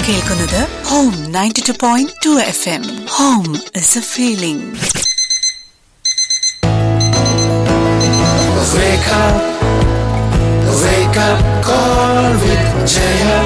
കേൾക്കുന്നത് home ninety two point two F M home is a feeling Wake up, wake up, call with Jaya.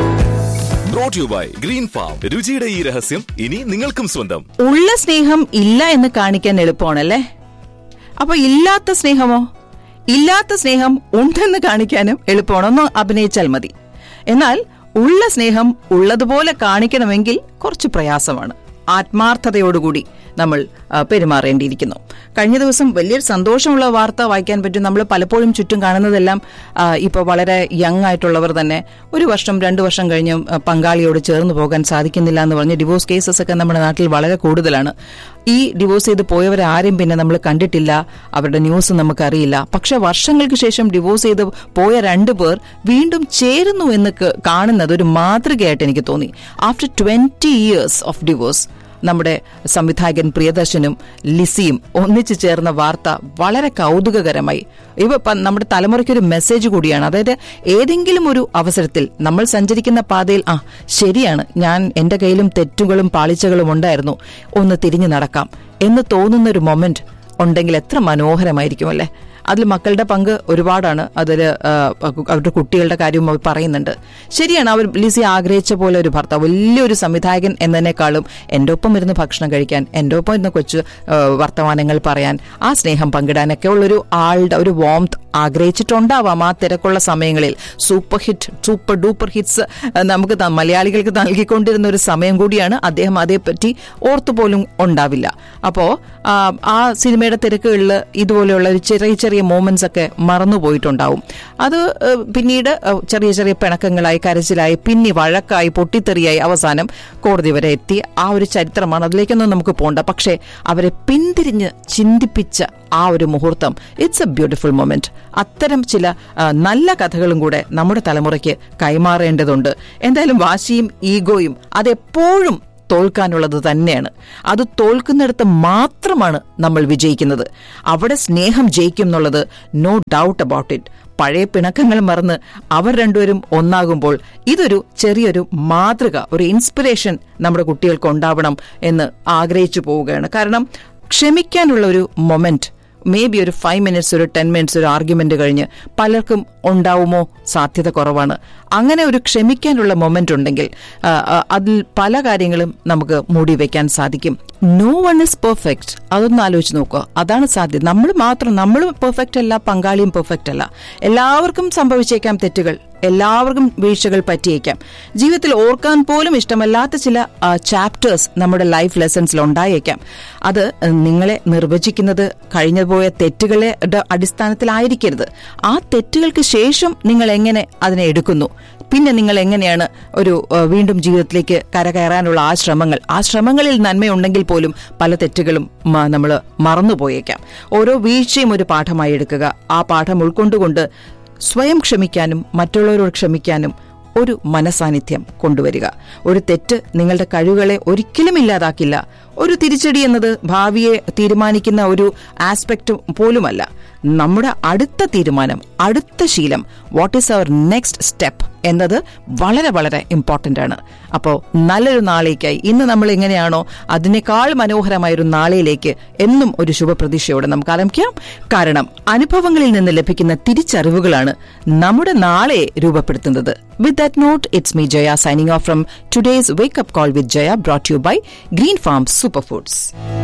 Brought you by green farm രുചിയുടെ ഈ രഹസ്യം ഇനി നിങ്ങൾക്കും സ്വന്തം ഉള്ള സ്നേഹം ഇല്ല എന്ന് കാണിക്കാൻ എളുപ്പമാണല്ലേ അപ്പൊ ഇല്ലാത്ത സ്നേഹമോ ഇല്ലാത്ത സ്നേഹം ഉണ്ടെന്ന് കാണിക്കാനും എളുപ്പമാണ് ഒന്ന് അഭിനയിച്ചാൽ മതി എന്നാൽ ഉള്ള സ്നേഹം ഉള്ളതുപോലെ കാണിക്കണമെങ്കിൽ കുറച്ച് പ്രയാസമാണ് ആത്മാർത്ഥതയോടുകൂടി നമ്മൾ ആ, പെരുമാറേണ്ടിയിരിക്കുന്നു കഴിഞ്ഞ ദിവസം വലിയൊരു സന്തോഷമുള്ള വാർത്ത വായിക്കാൻ പറ്റും നമ്മൾ പലപ്പോഴും ചുറ്റും കാണുന്നതെല്ലാം ആ, ഇപ്പോൾ വളരെ യങ് ആയിട്ടുള്ളവർ തന്നെ ഒരു വർഷം രണ്ട് വർഷം കഴിഞ്ഞ് ആ, പങ്കാളിയോട് ചേർന്ന് പോകാൻ സാധിക്കുന്നില്ല എന്ന് പറഞ്ഞ് ഡിവോഴ്സ് കേസസ് ഒക്കെ നമ്മുടെ നാട്ടിൽ വളരെ കൂടുതലാണ് ഈ ഡിവോഴ്സ് ചെയ്ത് പോയവരെ ആരും പിന്നെ നമ്മൾ കണ്ടിട്ടില്ല അവരുടെ ന്യൂസ് നമുക്കറിയില്ല പക്ഷെ വർഷങ്ങൾക്ക് ശേഷം ഡിവോഴ്സ് ചെയ്ത് പോയ രണ്ടു പേർ വീണ്ടും ചേരുന്നു എന്ന് ക- കാണുന്നത് ഒരു മാതൃകയായിട്ട് എനിക്ക് തോന്നി after twenty years of divorce നമ്മുടെ സംവിധായകൻ പ്രിയദർശനും ലിസിയും ഒന്നിച്ചു ചേർന്ന വാർത്ത വളരെ കൗതുകകരമായി ഇവ പ- നമ്മുടെ തലമുറയ്ക്ക് ഒരു മെസ്സേജ് കൂടിയാണ് അതായത് ഏതെങ്കിലും ഒരു അവസരത്തിൽ നമ്മൾ സഞ്ചരിക്കുന്ന പാതയിൽ ആ ശരിയാണ് ഞാൻ എന്റെ കയ്യിലും തെറ്റുകളും പാളിച്ചകളും ഉണ്ടായിരുന്നു ഒന്ന് തിരിഞ്ഞു നടക്കാം എന്ന് തോന്നുന്ന ഒരു മൊമെന്റ് ഉണ്ടെങ്കിൽ എത്ര മനോഹരമായിരിക്കും അല്ലേ അതിൽ മക്കളുടെ പങ്ക് ഒരുപാടാണ് അതിൽ അവരുടെ കുട്ടികളുടെ കാര്യവും അവർ പറയുന്നുണ്ട് ശരിയാണ് അവർ ലിസി ആഗ്രഹിച്ച പോലെ ഒരു ഭർത്താവ് വലിയൊരു സംവിധായകൻ എന്നതിനേക്കാളും എൻ്റെ ഒപ്പം ഇരുന്ന് ഭക്ഷണം കഴിക്കാൻ എൻ്റെ ഒപ്പം ഇരുന്ന് കൊച്ചു ആ, വർത്തമാനങ്ങൾ പറയാൻ ആ സ്നേഹം പങ്കിടാനൊക്കെ ഉള്ളൊരു ആളുടെ ഒരു വോംത് ആഗ്രഹിച്ചിട്ടുണ്ടാവാം ആ തിരക്കുള്ള സമയങ്ങളിൽ super hit super duper hits നമുക്ക് ത- മലയാളികൾക്ക് നൽകിക്കൊണ്ടിരുന്ന ഒരു സമയം കൂടിയാണ് അദ്ദേഹം അതേപ്പറ്റി ഓർത്തുപോലും ഉണ്ടാവില്ല അപ്പോ ആ, ആ സിനിമയുടെ തിരക്കുകളിൽ ഇതുപോലെയുള്ള ഒരു ചെറിയ ചെറിയ മോമെന്റ്സ് ഒക്കെ മറന്നുപോയിട്ടുണ്ടാവും അത് ഏഹ്, പിന്നീട് ഏഹ്, ചെറിയ ചെറിയ പിണക്കങ്ങളായി കരച്ചിലായി പിന്നെ വഴക്കായി പൊട്ടിത്തെറിയായി അവസാനം കോടതി വരെ എത്തി ആ ഒരു ചരിത്രമാണ് അതിലേക്കൊന്നും നമുക്ക് പോണ്ട പക്ഷേ അവരെ പിന്തിരിഞ്ഞ് ചിന്തിപ്പിച്ച ആ ഒരു മുഹൂർത്തം ഇറ്റ്സ് എ ബ്യൂട്ടിഫുൾ മൊമെന്റ് അത്തരം ചില ആ, നല്ല കഥകളും കൂടെ നമ്മുടെ തലമുറയ്ക്ക് കൈമാറേണ്ടതുണ്ട് എന്തായാലും വാശിയും ഈഗോയും അതെപ്പോഴും തോൽക്കാനുള്ളത് തന്നെയാണ് അത് തോൽക്കുന്നിടത്ത് മാത്രമാണ് നമ്മൾ വിജയിക്കുന്നത് അവിടെ സ്നേഹം ജയിക്കും എന്നുള്ളത് നോ ഡൗട്ട് അബൌട്ട് ഇറ്റ് പഴയ പിണക്കങ്ങൾ മറന്ന് അവർ രണ്ടുപേരും ഒന്നാകുമ്പോൾ ഇതൊരു ചെറിയൊരു മാതൃക ഒരു ഇൻസ്പിറേഷൻ നമ്മുടെ കുട്ടികൾക്ക് ഉണ്ടാവണം എന്ന് ആഗ്രഹിച്ചു പോവുകയാണ് കാരണം ക്ഷമിക്കാനുള്ള ഒരു മൊമെന്റ് മേ ബി ഒരു ഫൈവ് മിനിറ്റ്സ് ഒരു ടെൻ മിനിറ്റ്സ് ഒരു ആർഗ്യുമെന്റ് കഴിഞ്ഞ് പലർക്കും ഉണ്ടാവുമോ സാധ്യത കുറവാണ് അങ്ങനെ ഒരു ക്ഷമിക്കാനുള്ള മൊമെന്റ് ഉണ്ടെങ്കിൽ ആ, ആ, അതിൽ പല കാര്യങ്ങളും നമുക്ക് മൂടി വെക്കാൻ സാധിക്കും നോ വൺ ഇസ് പെർഫെക്റ്റ് അതൊന്ന് ആലോചിച്ച് നോക്കുക അതാണ് സാധ്യത നമ്മൾ മാത്രം നമ്മൾ പെർഫെക്റ്റ് അല്ല പങ്കാളിയും പെർഫെക്റ്റ് അല്ല എല്ലാവർക്കും സംഭവിച്ചേക്കാം തെറ്റുകൾ എല്ലാവർക്കും വീഴ്ചകൾ പറ്റിയേക്കാം ജീവിതത്തിൽ ഓർക്കാൻ പോലും ഇഷ്ടമല്ലാത്ത ചില ചാപ്റ്റേഴ്സ് നമ്മുടെ ലൈഫ് ലെസൺസിൽ ഉണ്ടായേക്കാം അത് നിങ്ങളെ നിർവചിക്കുന്നത് കഴിഞ്ഞുപോയ തെറ്റുകളുടെ അടിസ്ഥാനത്തിലായിരിക്കരുത് ആ തെറ്റുകൾക്ക് ശേഷം നിങ്ങൾ എങ്ങനെ അതിനെ എടുക്കുന്നു പിന്നെ നിങ്ങൾ എങ്ങനെയാണ് ഒരു ആ, വീണ്ടും ജീവിതത്തിലേക്ക് കരകയറാനുള്ള ആ ശ്രമങ്ങൾ ആ ശ്രമങ്ങളിൽ നന്മയുണ്ടെങ്കിൽ പോലും പല തെറ്റുകളും നമ്മൾ മറന്നുപോയേക്കാം ഓരോ വീഴ്ചയും ഒരു പാഠമായി എടുക്കുക ആ പാഠം ഉൾക്കൊണ്ടുകൊണ്ട് സ്വയം ക്ഷമിക്കാനും മറ്റുള്ളവരോട് ക്ഷമിക്കാനും ഒരു മനസാന്നിധ്യം കൊണ്ടുവരിക ഒരു തെറ്റ് നിങ്ങളുടെ കഴിവുകളെ ഒരിക്കലും ഇല്ലാതാക്കില്ല ഒരു തിരിച്ചടി എന്നത് ഭാവിയെ തീരുമാനിക്കുന്ന ഒരു ആസ്പെക്ട് പോലുമല്ല നമ്മുടെ അടുത്ത തീരുമാനം അടുത്ത ശീലം what is our next step എന്നത് വളരെ വളരെ ഇമ്പോർട്ടന്റ് ആണ് അപ്പോൾ നല്ലൊരു നാളേക്കായി ഇന്ന് നമ്മൾ എങ്ങനെയാണോ അതിനേക്കാൾ മനോഹരമായ ഒരു നാളെയിലേക്ക് എന്നും ഒരു ശുഭപ്രതീക്ഷയോടെ നമുക്ക് ആരംഭിക്കാം കാരണം അനുഭവങ്ങളിൽ നിന്ന് ലഭിക്കുന്ന തിരിച്ചറിവുകളാണ് നമ്മുടെ നാളെ രൂപപ്പെടുത്തുന്നത് with that note it's me Jaya signing off from today's wake up call with Jaya brought you by green farm super foods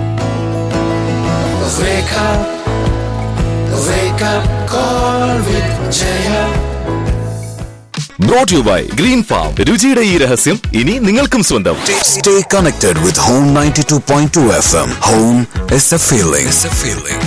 Wake up, wake up, call with Jaya. Brought you by green farm രുചിയുടെ ഈ രഹസ്യം ഇനി നിങ്ങൾക്കും സ്വന്തം Stay connected with Home 92.2 FM. Home is a feeling. It's a feeling.